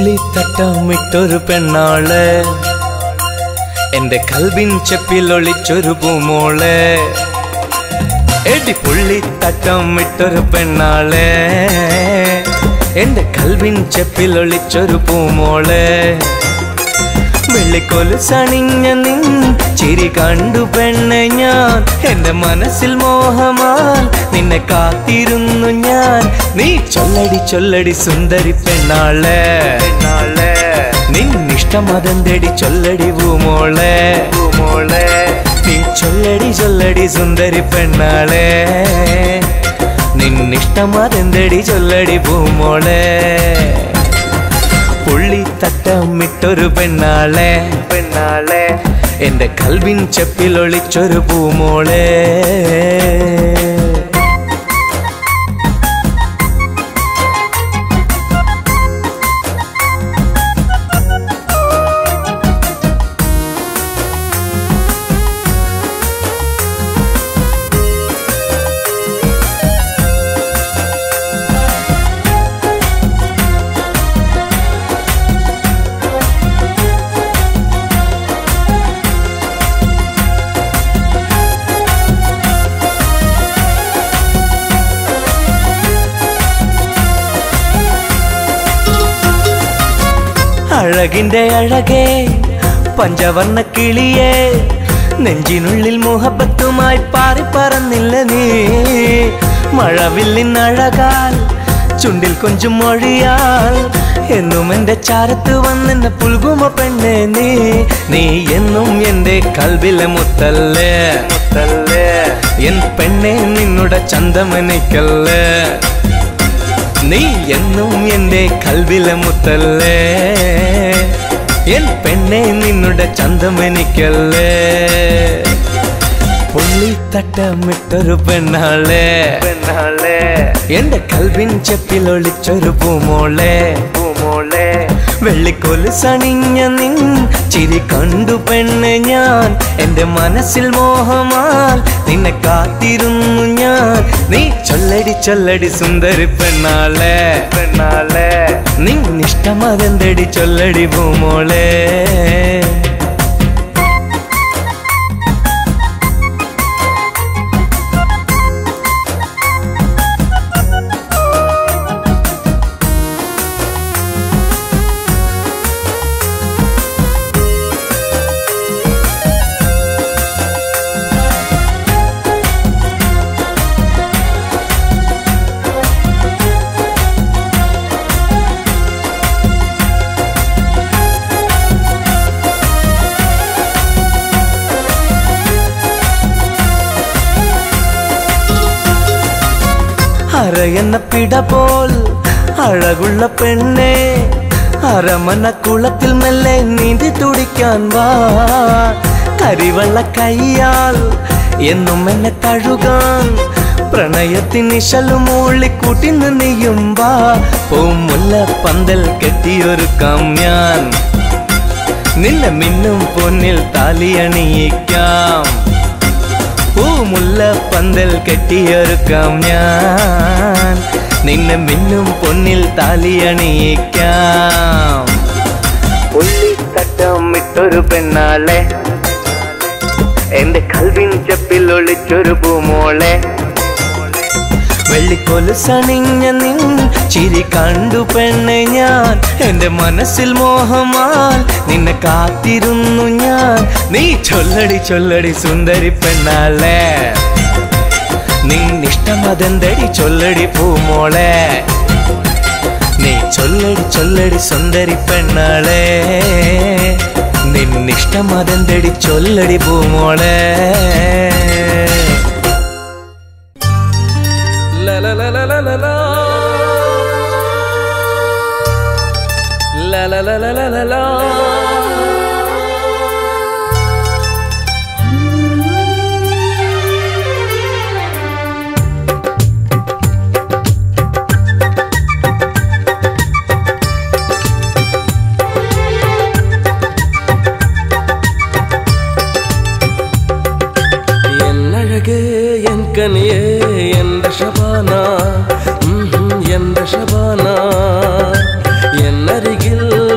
പുള്ളിത്തട്ടമിട്ടൊരു പെണ്ണാള് എന്റെ കൽവിൻ ചെപ്പിൽ ഒളിച്ചൊരു പൂമോള് എടി പുള്ളിത്തട്ടമിട്ടൊരു പെണ്ണാള് എന്റെ കൽവിൻ ചെപ്പിൽ ഒളിച്ചൊരു പൂമോള് വെള്ളിക്കൊലു സണിഞ്ഞ നിൻ ചിരി കണ്ടു പെണ്ണെ ഞാൻ എന്റെ മനസ്സിൽ മോഹമാൽ നിന്നെ കാത്തിരുന്നു ഞാൻ നീ ചൊല്ലടി ചൊല്ലടി സുന്ദരി പെണ്ണാളെ പെണ്ണാളെ നിന്നിഷ്ടമതം തേടി ചൊല്ലടി പൂമോളെ പൂമോളെ നീ ചൊല്ലടി ചൊല്ലടി സുന്ദരി പെണ്ണാളെ നിന്നിഷ്ടമതം തേടി ചൊല്ലടി പൂമോളെ പുള്ളിത്തട്ടമിട്ടൊരു പെണ്ണാളെ പെണ്ണാളെ എന്റെ കൽവിൻ ചെപ്പിൽ ഒളിച്ചൊരു പൂമോളെ അഴകിന്റെ അഴകേ പഞ്ചവർണ്ണ കിളിയേ നെഞ്ചിനുള്ളിൽ മുഹബത്തുമായി പാറി പറന്നില്ല നീ മഴവില്ലിൻ അഴകാൽ ചുണ്ടിൽ കൊഞ്ചും മൊഴിയാൽ എന്നും എന്റെ ചാരത്ത് വന്നെന്നെ പുൽകുമ പെണ്ണെ നീ നീ എന്നും എന്റെ കൽവിലെ മുത്തല്ലേ മുത്തല്ലേ എൻ പെണ്ണെ നിന്നുടെ ചന്തമനിക്കല്ലേ നീ എന്നും എന്റെ കൽവിലെ മുത്തല്ലേ എൻ പെണ്ണെ നിന്നുടെ ചന്തമെനിക്കല്ലേ പുള്ളിത്തട്ടമിട്ടൊരു പെണ്ണാളെ പെണ്ണാളെ എന്റെ കൽവിൻ ചെപ്പിൽ ഒളിച്ചൊരു പൂമോളെ പൂമോളെ വെള്ളിക്കൊലു സണിഞ്ഞ നിൻ ചിരി കണ്ടു പെണ്ണ് ഞാൻ എന്റെ മനസ്സിൽ മോഹമാൽ നിന്നെ കാത്തിരുന്നു ഞാൻ നീ ചൊല്ലടി ചൊല്ലടി സുന്ദരി പെണ്ണാളെ പെണ്ണാളെ നിന്നിഷ്ടമതെന്തടി ചൊല്ലടി പൂമോളെ അരയെന്ന പിട പോൽ അഴകുള്ള പെണ്ണെ അരമന കുളത്തിൽ മെല്ലെ നീന്തി തുടിക്കാൻ വാ കരിവള്ള കയ്യാൽ എന്നും എന്നെ തഴുകാൻ പ്രണയത്തിന് ഇശലും മൂളിക്കൂട്ടിന്ന് നീയും വാ പൂമുല്ല പന്തൽ കെട്ടിയൊരുക്കാം ഞാൻ നിന്നെ മിന്നും പൊന്നിൽ താലിയണിയിക്കാം പൂമുല്ല പന്തൽ കെട്ടിയൊരുക്കാം ഞാൻ നിന്നെ മിന്നും പൊന്നിൽ താലിയണിയിക്കാം പുള്ളിത്തട്ടം ഇട്ടൊരു പെണ്ണാളെ എന്റെ കൽവിൻ ചെപ്പിൽ ഒളിച്ചൊരു പൂമോളെ വെള്ളിക്കൊലു സണിഞ്ഞ നിൻ ചിരി കണ്ടു പെണ്ണെ ഞാൻ എന്റെ മനസ്സിൽ മോഹമാൽ നിന്നെ കാത്തിരുന്നു ഞാൻ നീ ചൊല്ലടി ചൊല്ലടി സുന്ദരി പെണ്ണാളെ നിന്നിഷ്ടമതെന്തടി ചൊല്ലടി പൂമോളെ നീ ചൊല്ലടി ചൊല്ലടി സുന്ദരി പെണ്ണാളെ നിന്നിഷ്ടമതെന്തടി ചൊല്ലടി പൂമോളെ La la la la la la la. La la la la la la la. എന്നഴകേ എൻ കനിയേ എന്റെ ശബാന ഉം, എന്റെ ശബാന എന്നരികിൽ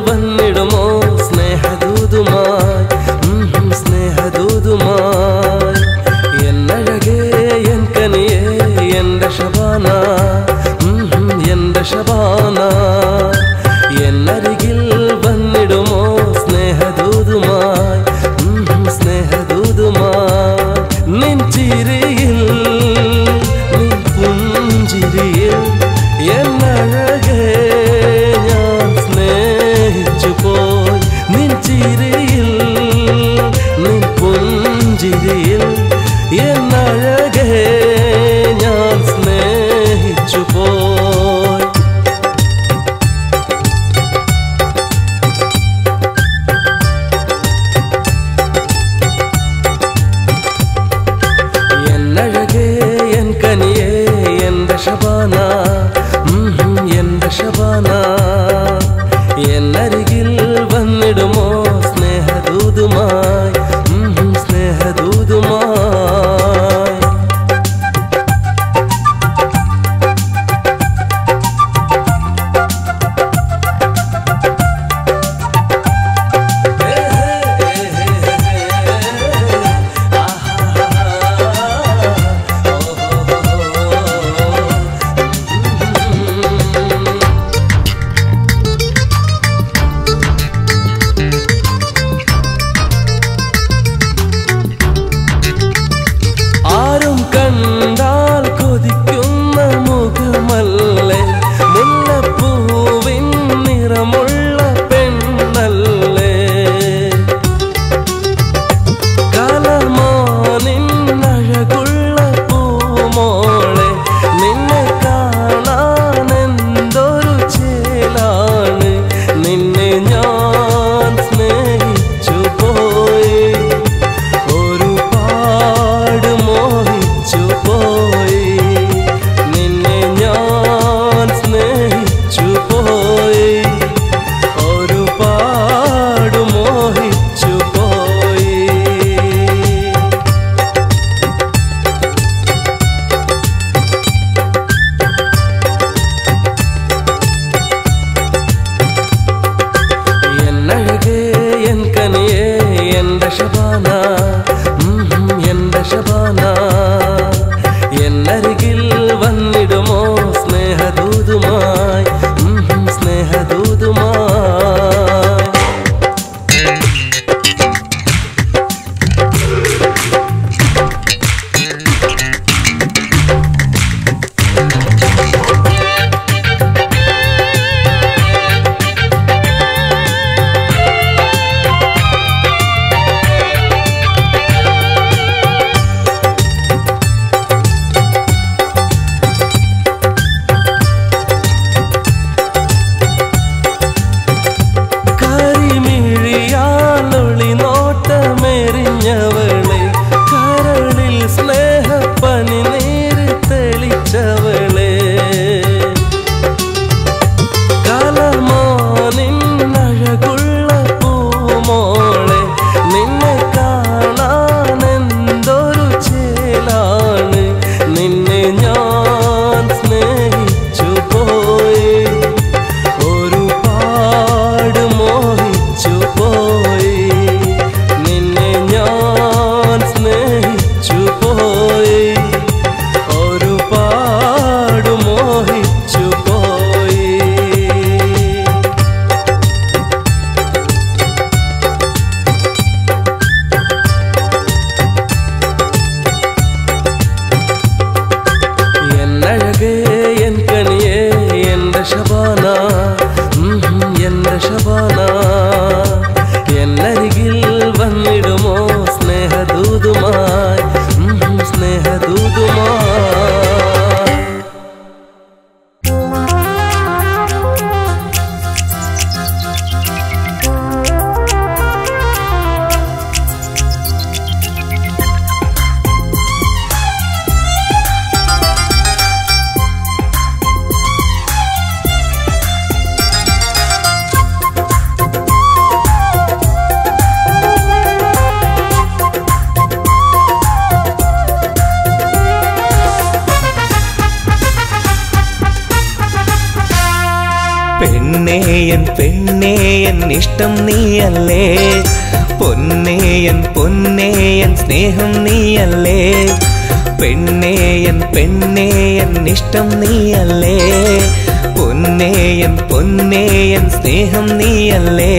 പെണ്ണേ എൻ പെണ്ണേ എൻ ഇഷ്ടം നീയല്ലേ പൊന്നേ എൻ പൊന്നേ എൻ സ്നേഹം നീയല്ലേ പെണ്ണേ എൻ പെണ്ണേ എൻ ഇഷ്ടം നീയല്ലേ പൊന്നേ എൻ പൊന്നേ എൻ സ്നേഹം നീയല്ലേ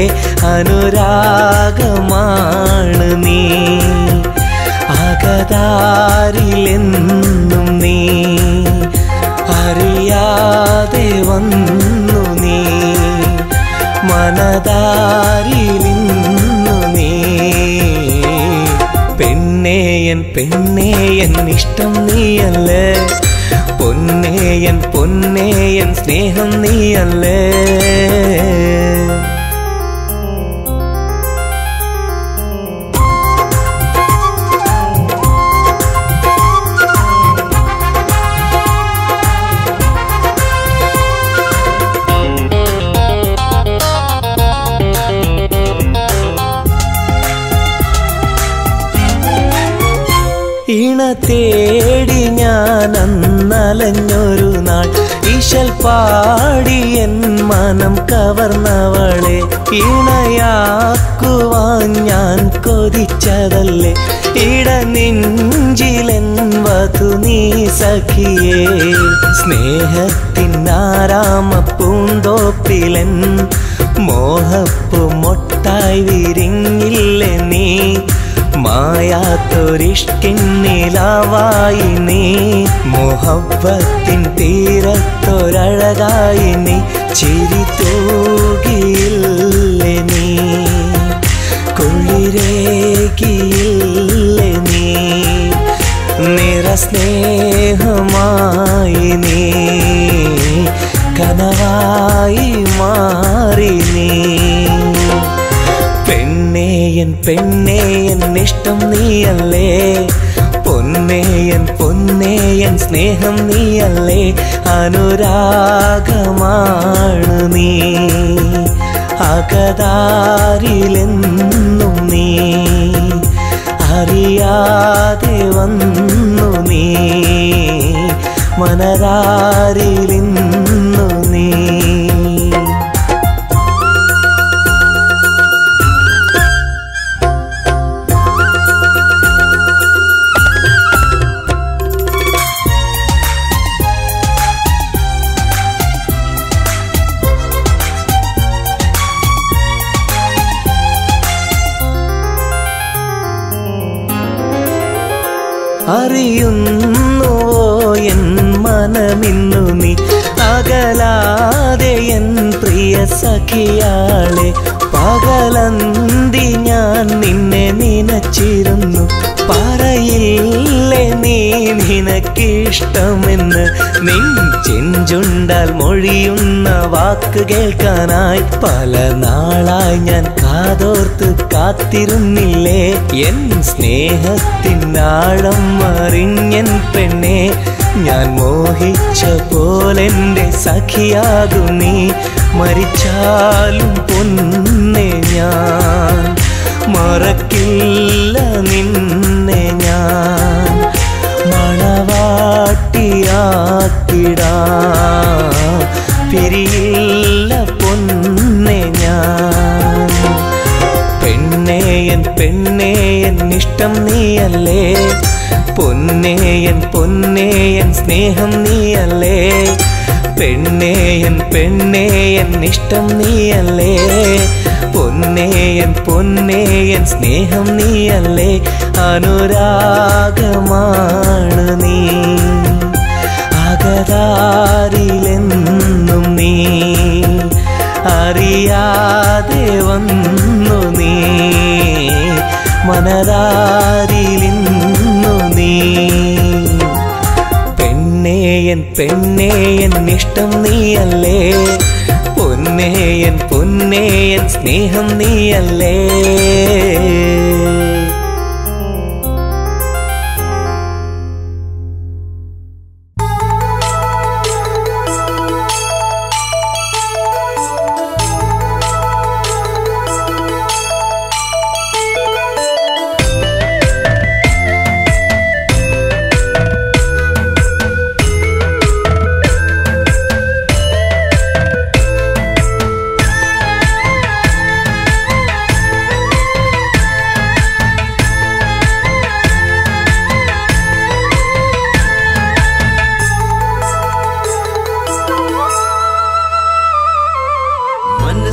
അനുരാഗമാണ് നീ അകതാരിലെന്നും നീ അറിയാതെ വന്നു നീ മനതാരിലിന്നു നീ പെണ്ണേയൻ പെണ്ണേയൻ ഇഷ്ടം നീയല്ലേ പൊന്നേയൻ പൊന്നേയൻ സ്നേഹം നീയല്ലേ ഇണ തേടി ഞാൻ അന്നലഞ്ഞൊരു നാൾ ഈശൽ പാടി എൻ മനം കവർന്നവളെ ഇണയാക്കുവാൻ ഞാൻ കൊതിച്ചതല്ലേ ഇട നെഞ്ചിലെൻ വധു നീ സഖിയേ സ്നേഹത്തിനാരാമ പൂന്തോപ്പിലൻ മോഹപ്പു മൊട്ടായി വിരിഞ്ഞില്ലേ നീ മായാത്തൊരിഷ്ടിന്നിലാവായി നീ മുഹബത്തിൻ തീരത്തൊരഴകായി നീ ചിരി തൂകിയില്ലേ നീ കുളിരേകിയില്ലേ നീ നിറസ്നേഹമായി നീ കനവായി മാറി നീ പെണ്ണേയൻ പെണ്ണേയൻ ഇഷ്ടം നീയല്ലേ പൊന്നേയൻ പൊന്നേയൻ സ്നേഹം നീയല്ലേ അനുരാഗമാണ് നീ അകതാരിലെന്നും നീ അറിയാതെ വന്നു നീ മനതാരിലിന്നു നീ അറിയുന്നുവോ എൻ മനമിന്നു നീ അകലാതെ എൻ പ്രിയ സഖിയാളെ പകലന്തി ഞാൻ നിന്നെ നനച്ചിരുന്നു പറയില്ലേ നീ നിനക്കിഷ്ടമെന്ന് നിൻ ചെഞ്ചുണ്ടാൽ മൊഴിയുന്ന വാക്ക് കേൾക്കാനായി പല നാളായി ഞാൻ കാതോർത്ത് കാത്തിരുന്നില്ലേ എൻ സ്നേഹത്തിനാഴം അറിഞ്ഞൻ പെണ്ണെ ഞാൻ മോഹിച്ച പോലെന്റെ സഖിയാകും നീ മരിച്ചാലും പൊന്നെ ഞാൻ മറക്കില്ല നിന്നെ ഞാൻ മണവാട്ടിയാക്കിടാ പിരിയില്ല പൊന്നെ ഞാൻ പെണ്ണേയൻ പെണ്ണേയൻ ഇഷ്ടം നീയല്ലേ പൊന്നേയൻ പൊന്നേയൻ സ്നേഹം നീയല്ലേ പെണ്ണേയൻ പെണ്ണേയൻ ഇഷ്ടം നീയല്ലേ പൊന്നേയൻ പൊന്നേയൻ സ്നേഹം നീയല്ലേ അനുരാഗമാണ് നീ അകതാരിലെന്നും നീ അറിയാതെ വന്നു നീ മനതാരിലിന്നു നീ പെണ്ണേയൻ പെണ്ണേയൻ ഇഷ്ടം നീയല്ലേ പൊന്നേയൻ പൊന്നേയൻ സ്നേഹം നീയല്ലേ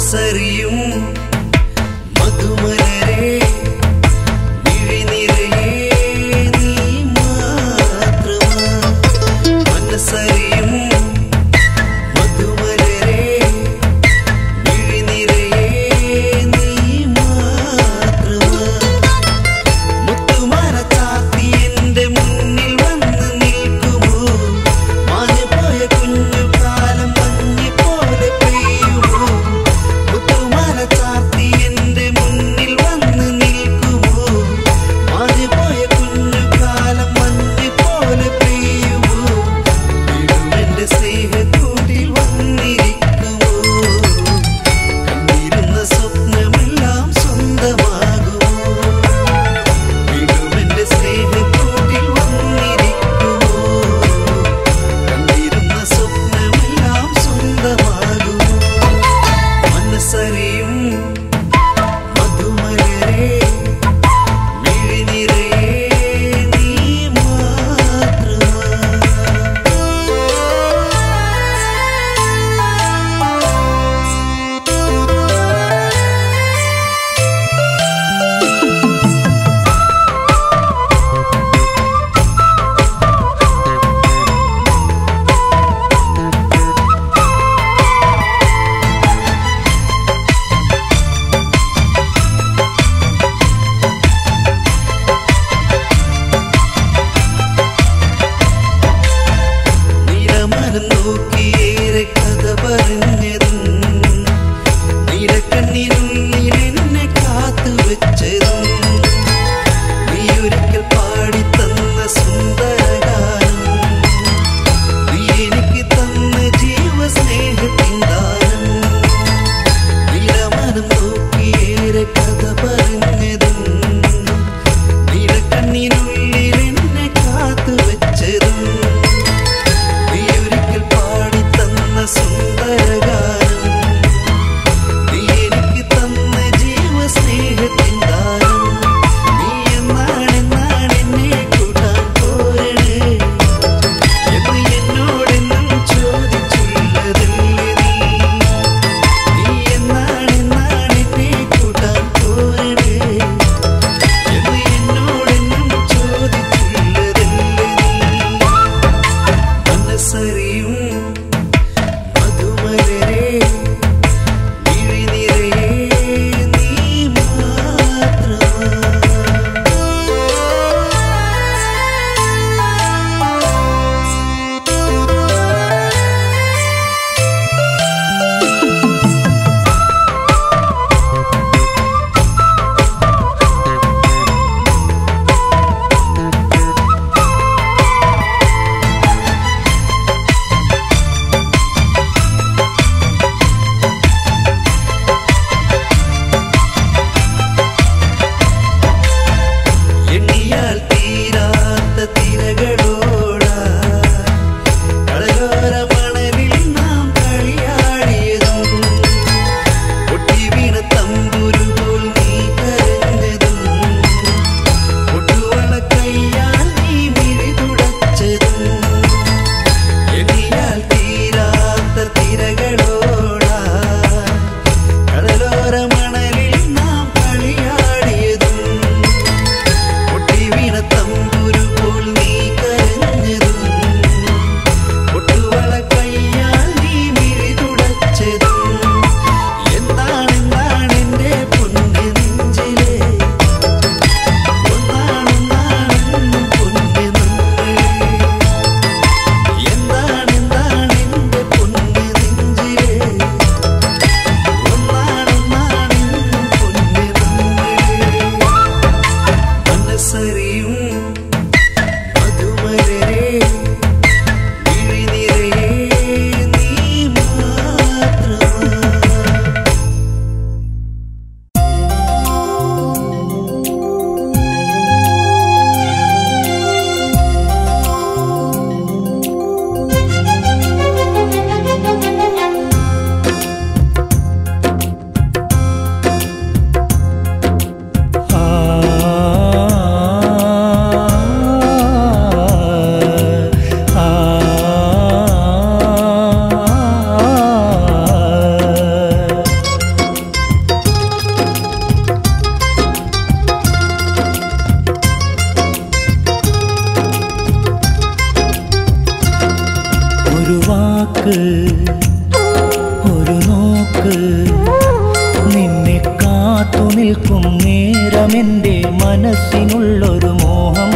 മനസ്സറിയും മധുമലരെ വിഴിനിറയെ നീ മാത്രമാ മനസ്സറിയും മധുമലരെ വിഴിനിറയെ നീ മാത്രമാ മുത്തുമാല ചാത്തി എന്റെ മുന്നിൽ വന്ന് നിൽക്കുമോ മാഞ്ഞുപോയ കുഞ്ഞു കാലം മഞ്ഞി പോലെ പെയ്യുമോ മുത്തുമാല ചാത്തി എന്റെ മുന്നിൽ വാക്ക് നിന്നെ കാത്തു നിൽക്കും നേരമെൻ്റെ മനസ്സിനുള്ളൊരു മോഹം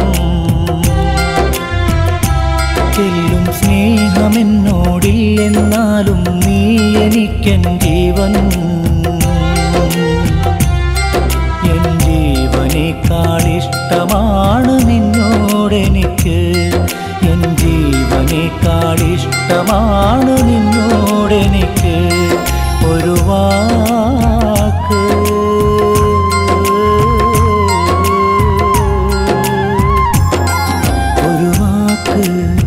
ചെല്ലും സ്നേഹമെന്നോടില്ലെന്നാലും നീ എനിക്കൻ ജീവൻ എൻ ജീവനേക്കാളിഷ്ടമാണ് നിന്നോടെനിക്ക് എൻ ജീവനേക്കാളിഷ്ടമാണ് നിന്നോടെനിക്ക് ഒരു വാക്ക് ഒരു വാക്ക്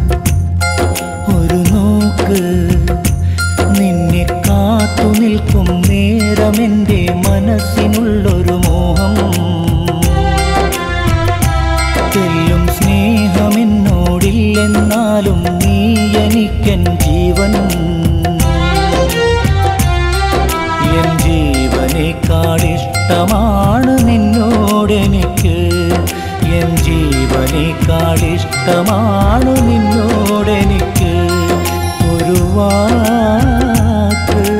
ഒരു നോക്ക് നിന്നെ കാത്തു നിൽക്കും നേരമെൻ്റെ മനസ്സിനുള്ളൊരു മോഹം തെല്ലും സ്നേഹമെന്നോടില്ലെന്നാലും നീ എനിക്കൻ ജീവൻ എൻ ജീവനേക്കാളിഷ്ടമാണ് നിന്നോടെനിക്ക് എൻ ജീവനേക്കാളിഷ്ടമാണ് നിന്നോടെനിക്ക് ഒരു വാക്ക്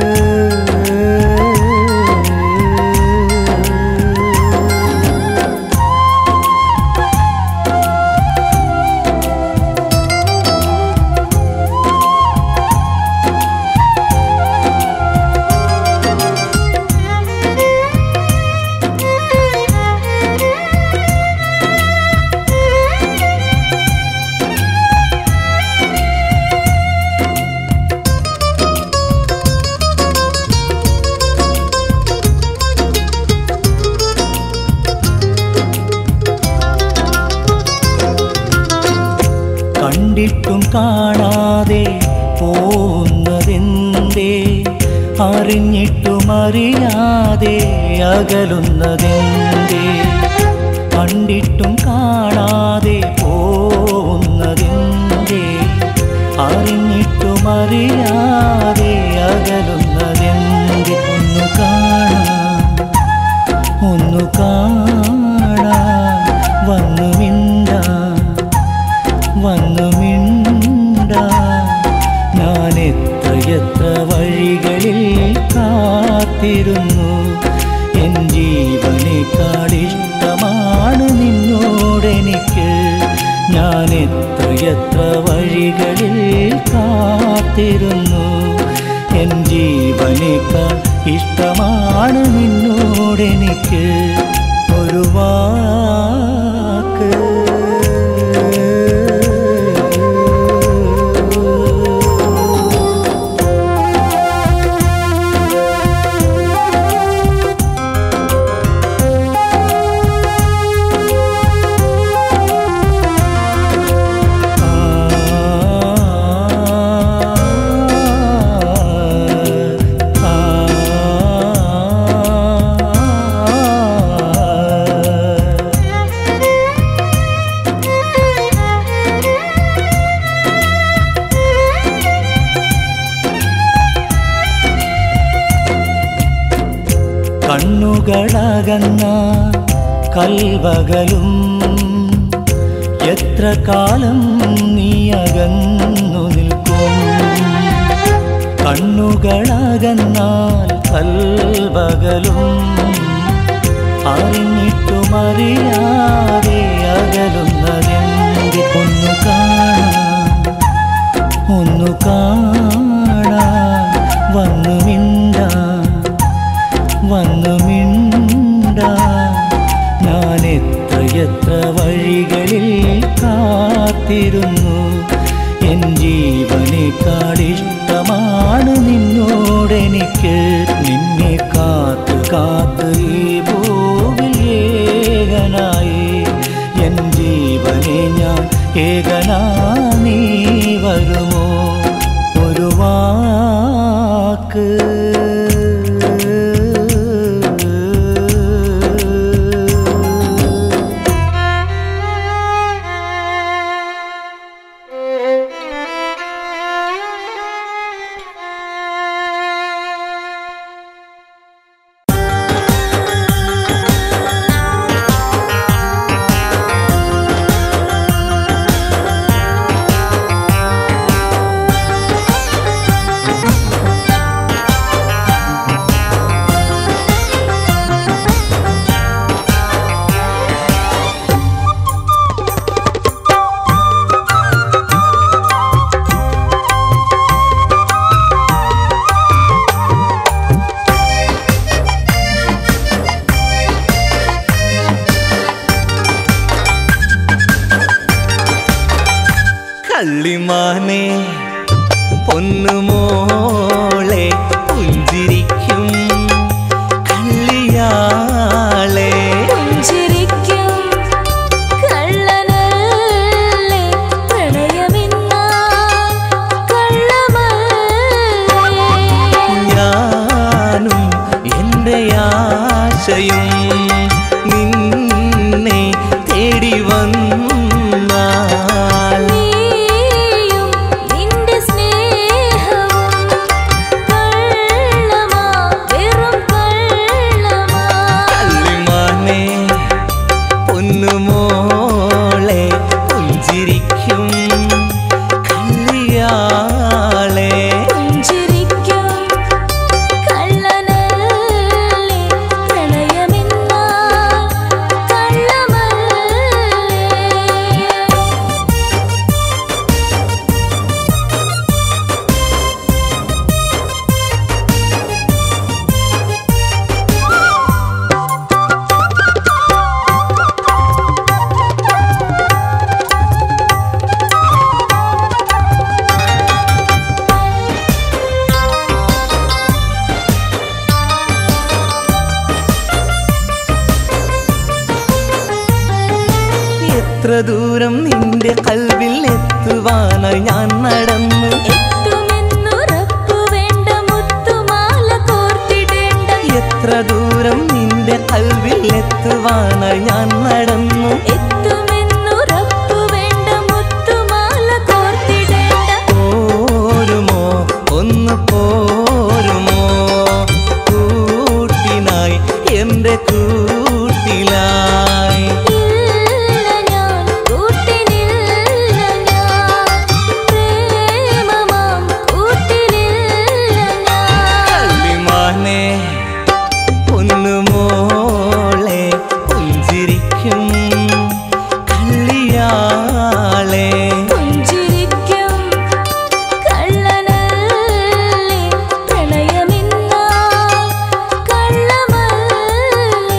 കണ്ടിട്ടും കാണാതെ പോകുന്നതെന്തേ അറിഞ്ഞിട്ടും അറിയാതെ അകലുന്നതെന്തേ കണ്ടിട്ടും കാണാതെ പോകുന്നതെന്തേ അറിഞ്ഞിട്ടും അറിയാതെ അകലുന്നതെന്തേ ഒന്നു കാണാം ഒന്നു കാണാൻ വന്നു മിണ്ടാൻ വന്നു മിണ്ടാൻ ഞാൻ എത്ര എത്ര വഴികളിൽ കാത്തിരുന്നു എൻ ജീവനേക്കാളിഷ്ടമാണ് നിന്നോടെനിക്ക് ഞാൻ എത്ര എത്ര വഴികളിൽ കാത്തിരുന്നു എൻ ജീവനേക്കാൾ ഇഷ്ടമാണ് നിന്നോടെനിക്ക് ഒരു വാക്ക് കണ്ണുകളകന്ന കൽവകലും എത്ര കാലം നീ അകന്നു നിൽക്കും കണ്ണുകളകന്നാൽ കൽവകലും അറിഞ്ഞിട്ടും അറിയാതെ അകലുന്നതെന്തി ഒന്നു കാണാൻ ഒന്നു കാണാൻ വന്നു മിണ്ടാൻ വന്നു മിണ്ടാൻ ഞാൻ എത്ര എത്ര വഴികളിൽ കാത്തിരുന്നു എൻ ജീവനേക്കാളിഷ്ടമാണ് നിന്നോടെനിക്ക് നിന്നെ കാത്തു കാത്ത് ഈ ഭൂവിൽ ഏകനായി എൻ ജീവനെ ഞാൻ ഏകനാ നീ വരുമോ ഒരു വാക്ക് ആ കള്ളിമാനെ പൊന്നുമോളെ പുഞ്ചിരിക്കും കള്ളിയാളെ പുഞ്ചിരിക്കും കള്ളനല്ലേ പ്രണയമിന്നാ കള്ളമല്ലേ ഞാനും എൻ്റെ ആശയും നിന്നെ തേടി വന്നാൽ നീയും നിന്റെ സ്നേഹവും കള്ളമാ വെറും കള്ളമാ കള്ളിമാനെ പൊന്നുമോളെ പുഞ്ചിരിക്കും കള്ളിയാളെ പുഞ്ചിരിക്കും കള്ളനല്ലേ പ്രണയമിന്നാ കള്ളമല്ലേ എത്ര ദൂരം നിന്റെ കൽവിൽ എത്തുവാനായി ഞാൻ നടന്നു എത്തുമെന്നുറപ്പു വേണ്ട മുത്തുമാല കോർത്തിടേണ്ട എത്ര ദൂരം നിന്റെ കൽവിൽ എത്തുവാനായി ഞാൻ നടന്നു എത്തുമെന്നുറപ്പു വേണ്ട മുത്തുമാല കോർത്തിടേണ്ട പോരുമോ ഒന്ന് പോരുമോ കൂട്ടിനായി എൻ്റെ കൂട്ടിലായി ഇല്ല ഞാൻ കൂട്ടിനില്ല ഞാൻ പ്രേമമാം കൂട്ടിനില്ല ഞാൻ കള്ളിമാനെ പൊന്നുമോളെ പുഞ്ചിരിക്കും കള്ളിയാളെ പുഞ്ചിരിക്കും കള്ളനല്ലേ പ്രണയമിന്നാ കള്ളമല്ലേ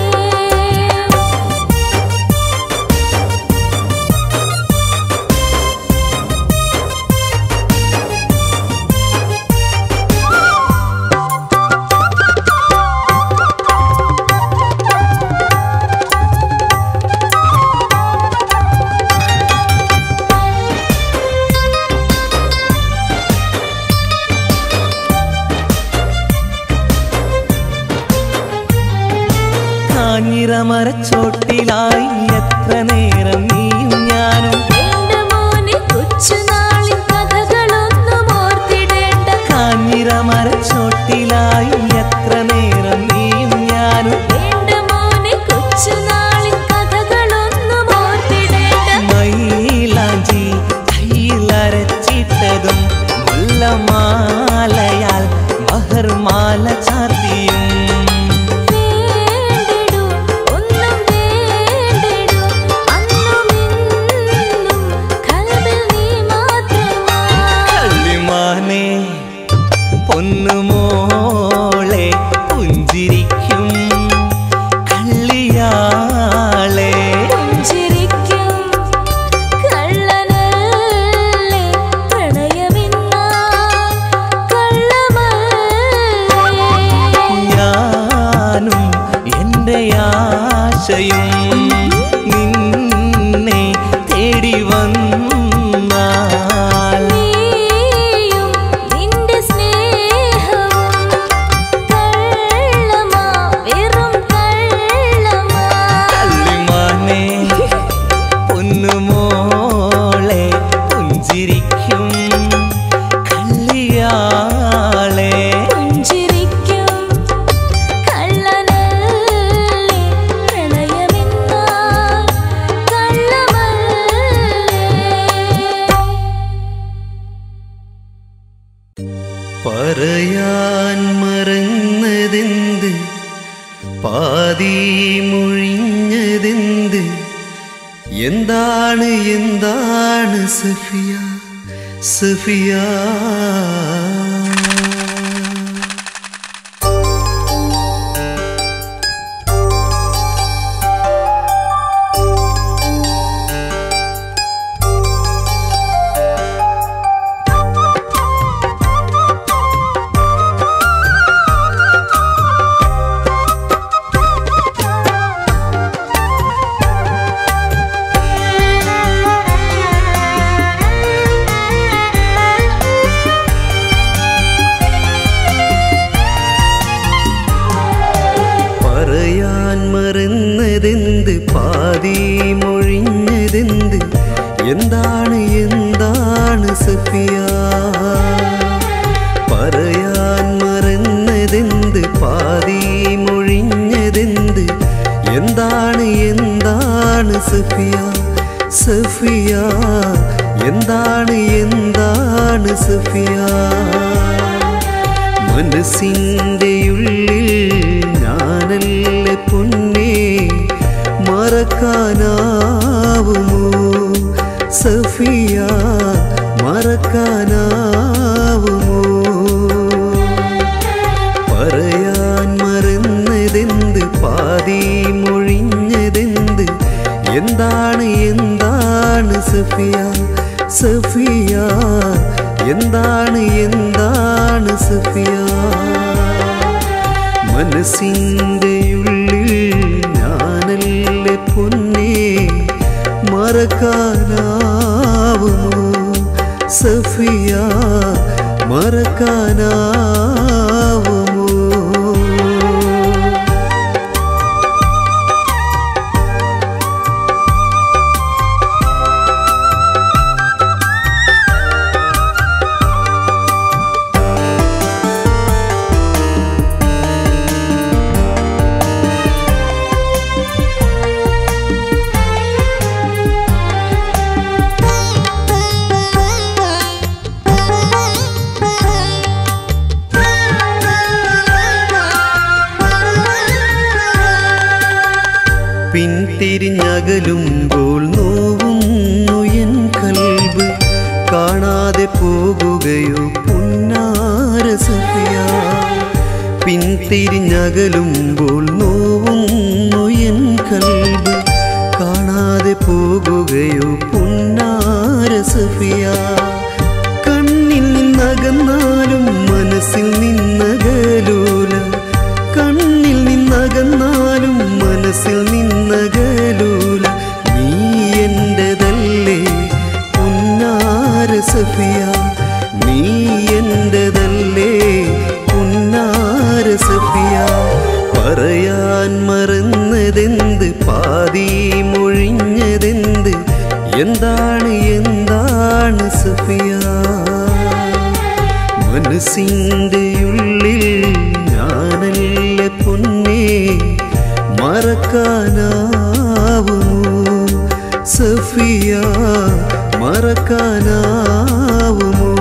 കാഞ്ഞിരമരച്ചോട്ടിലായി എത്ര നേരം നീയും ഞാനും വേണ്ട മോനെ കൊച്ചുനാളിൻ കഥകളൊന്നും ഓർത്തിടേണ്ട കാഞ്ഞിരമരച്ചോട്ടിലായി എത്ര നേരം നീയും ഞാനും വേണ്ട മോനെ കൊച്ചുനാളിൻ കഥകളൊന്നും ഓർത്തിടേണ്ട മൈലാഞ്ചി കയ്യിലരച്ചിട്ടതും മുല്ലമാലയാൽ മഹർമാല ചാർത്തിയും വേണ്ടിടൂ ഒന്നും വേണ്ടിടൂ അന്നും ഇന്നും കൽവിൽ നീ മാത്രമാ കള്ളിമാനെ പൊന്നുമോളെ പുഞ്ചിരിക്കും കള്ളിയാളെ പുഞ്ചിരിക്കും കള്ളനല്ലേ പ്രണയമിന്നാ കള്ളമല്ലേ ഞാനും എൻ്റെ ആശയും നിന്നെ തേടി വന്നാൽ നീയും നിന്റെ സ്നേഹവും കള്ളമാ വെറും കള്ളമാ കള്ളിമാനെ പൊന്നുമോളെ പുഞ്ചിരിക്കും കള്ളിയാളെ പുഞ്ചിരിക്കും കള്ളനല്ലേ പ്രണയമിന്നാ കള്ളമല്ലേ പറയാൻ മറന്നതെന്ത് പാതി മൊഴിഞ്ഞതെന്ത് എന്താണ് എന്താണ് സഫിയ സഫിയ പറയാൻ മറന്നതെന്ത് പാതി മൊഴിഞ്ഞതെന്ത് എന്താണ് എന്താണ് സഫിയ പറയാൻ മറന്നതെന്ത് പാതി മൊഴിഞ്ഞതെന്ത് എന്താണ് എന്താണ് സഫിയ സഫിയ എന്താണ് എന്താണ് സഫിയ മനസ്സിൻ്റെ ഉള്ളിൽ ഞാനല്ല പൊന്നെ മറക്കാനാവുമോ സഫിയ മറക്കാനാവുമോ പറയാൻ മറന്നതെന്ത് പാതി മൊഴിഞ്ഞതെന്ത് എന്താണ് എന്താണ് സഫിയ സഫിയ എന്താണ് എന്താണ് സഫിയ മനസ്സിൻ്റെ ഉള്ളിൽ ഞാനല്ല പൊന്നെ മറക്കാനാവുമോ സഫിയ മറക്കാനാവുമോ പിന്തിരിഞ്ഞകലുമ്പോൾ നോവുന്നു എൻ കൽബ് കാണാതെ പോകുകയോ പുന്നാര സഫിയ പിന്തിരിഞ്ഞകലുമ്പോൾ നോവുന്നു എൻ കൽബ് കാണാതെ പോകുകയോ പുന്നാര സഫിയ കണ്ണിൽ നിന്നകന്നാലും മനസ്സിൽ നിന്നകലൂല കണ്ണിൽ നിന്നകന്നാലും മനസ്സിൽ നിന്നകലൂല നീ എന്റെതല്ലേ പുന്നാര സഫിയ നീ എന്റെതല്ലേ പുന്നാര സഫിയ പറയാൻ മറന്നതെന്ത് പാതി മൊഴിഞ്ഞതെന്ത് എന്താണ് എന്താണ് സഫിയ മനസ്സിൻ്റെ ഉള്ളിൽ ഞാനല്ല പൊന്നെ മറക്കാനാവുമോ സഫിയ മറക്കാനാവുമോ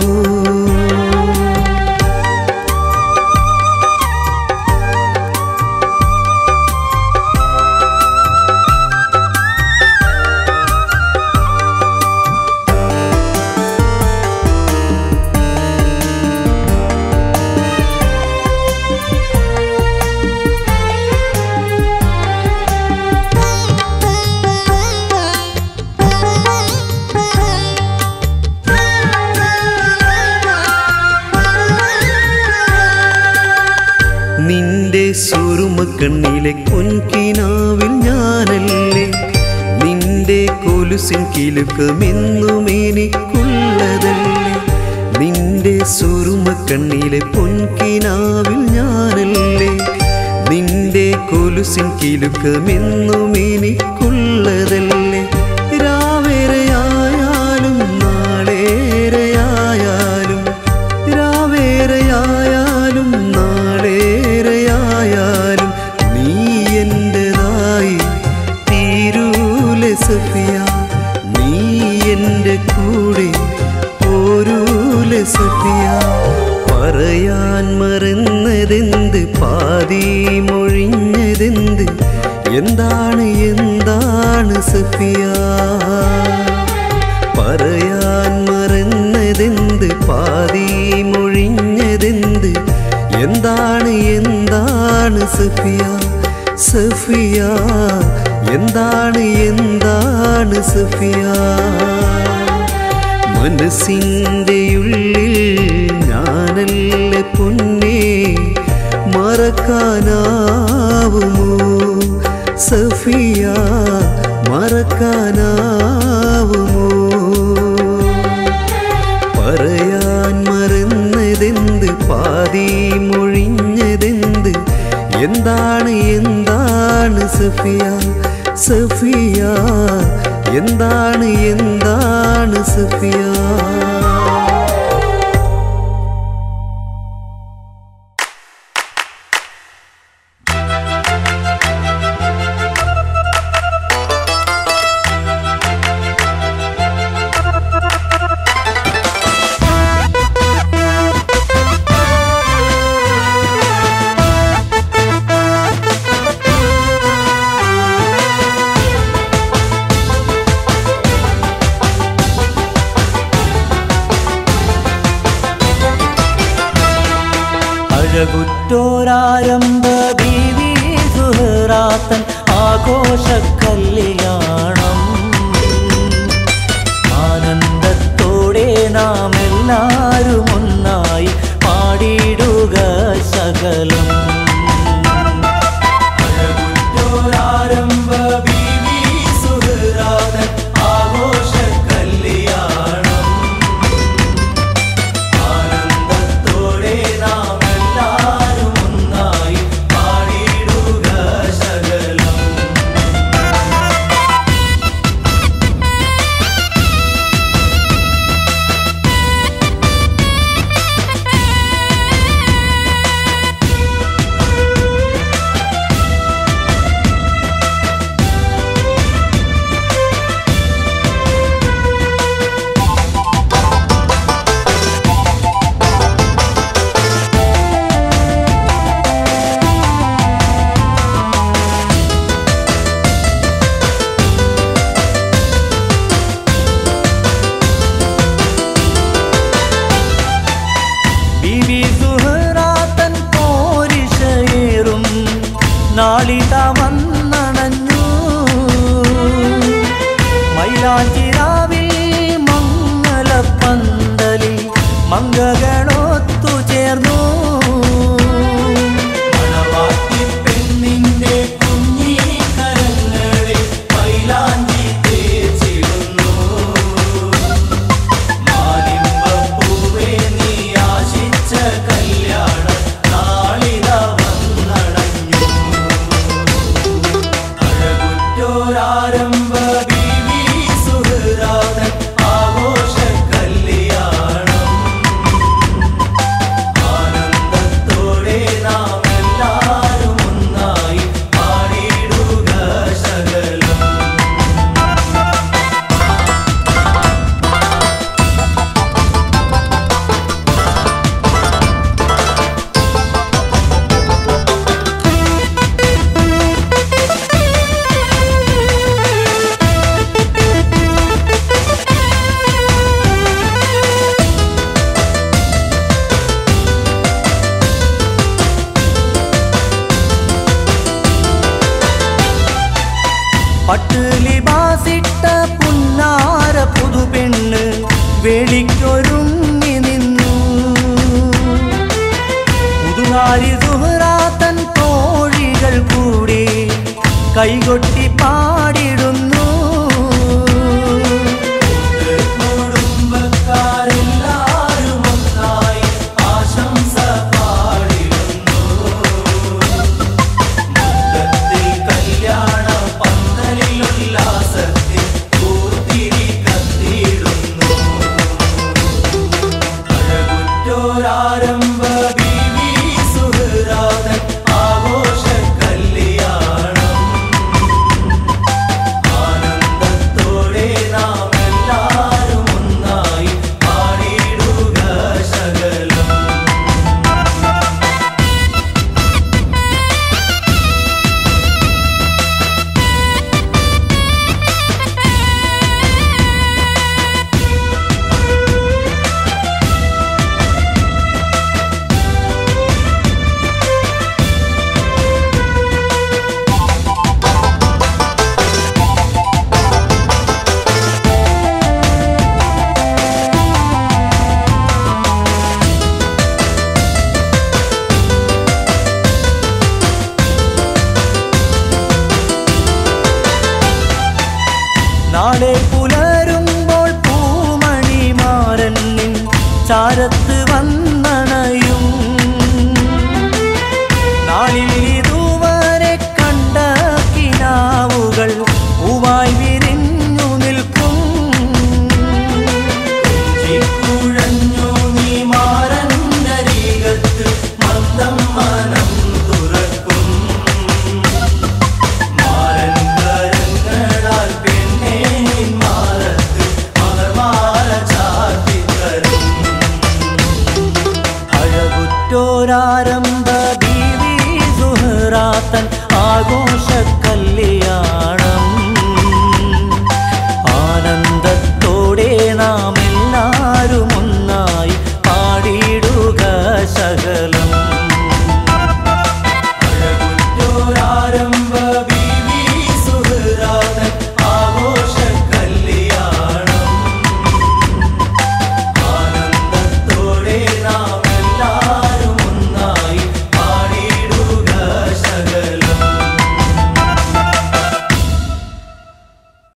നിന്റെ സുറുമക്കണ്ണിലെ പൊൻകിനാവിൽ ഞാനല്ലേ നിന്റെ കൊലുസിൻ കിലുക്കമെന്നും എനിക്കുള്ളതല്ലേ നിന്റെ സുറുമക്കണ്ണിലെ പൊൻകിനാവിൽ ഞാനല്ലേ നിന്റെ കൊലുസിൻ കിലുക്കമെന്നും എനിക്കുള്ളതല്ലേ രാവേറെയായാലും നാളേറെയായാലും രാവേറെയായാലും നാളേറെയായാലും നീ എന്റേതായി തീരൂലെ സഫിയ നീ എൻ്റെ കൂടെ പോരൂലെ സഫിയ പറയാൻ മറന്നതെന്ത് പാതി മൊഴിഞ്ഞതെന്ത് എന്താണ് എന്താണ് സഫിയ പറയാൻ മറന്നതെന്ത് പാതി മൊഴിഞ്ഞതെന്ത് എന്താണ് എന്താണ് സഫിയ സഫിയ എന്താണ് എന്താണ് സഫിയ മനസ്സിൻ്റെ ഉള്ളിൽ ഞാനല്ല പൊന്നെ മറക്കാനാവുമോ സഫിയ മറക്കാനാവുമോ പറയാൻ മറന്നതെന്ത് പാതി മൊഴിഞ്ഞതെന്ത് എന്താണ് എന്താണ് സഫിയ സഫിയ എന്താണ് എന്താണ് സഫിയ അഴകുറ്റോരാരംഭ ബീവി സുഹറാത്തൻ ആഘോഷ കല്യാണം ആനന്ദത്തോടെ നാം എല്ലാരും ഒന്നായി പാടിയിടുക സകലം അഴകുറ്റോരാരംഭ ബീവി സുഹറാത്തൻ ആഘോഷ കല്യാണം ആനന്ദത്തോടെ നാം എല്ലാരും ഒന്നായി പാടിയിടുക സകലം ബിബി സുഹറാത്തൻ പോരിശയേറും നാളിത വന്നണഞ്ഞു മൈലാഞ്ചിരാവിൽ മംഗലപ്പന്തലിൽ മംഗകളൊത്തു ചേർന്നു മണവാട്ടി പെണ്ണിന്റെ കുഞ്ഞി കരങ്ങളിൽ മൈലാഞ്ചി തേച്ചിടുന്നു മാലിമ്പപ്പൂവേ നീ ആശിച്ച കല്യാണം നാളിത വന്നടഞ്ഞു അഴകുറ്റോരാരംഭ ബീവി സുഹൃദാതൻ ആഘോഷ കല്യാണം ആനന്ദത്തോടെ നാം എല്ലാരും ഒന്നായി പാടിയിടുക സകലം പട്ടുലിബാസിട്ട പുന്നാര പുതുപെണ്ണ് വേളിക്കൊരുങ്ങി നിന്നു പുതുനാരി സുഹറാത്തൻ കോഴികൾ കൂടി കൈകൊട്ടി പാടിടുന്നു കുടുംബക്കാരെല്ലാരും ഒന്നായി ആശംസ പാടിടുന്നു മുറ്റത്തിൽ കല്യാണ പന്തലിൽ ഉല്ലാസത്തിൽ പൂത്തിരി കത്തിയിടുന്നു അഴകുറ്റോരാരംഭ ബീവി സുഹൃദാതൻ ആഘോഷ കല്യാണം ആനന്ദത്തോടെ നാം എല്ലാരും ഒന്നായി പാടിയിടുക സകലം നാളെ പുലരുമ്പോൾ പൂമണിമാരൻ നിൻ ചാരത്ത്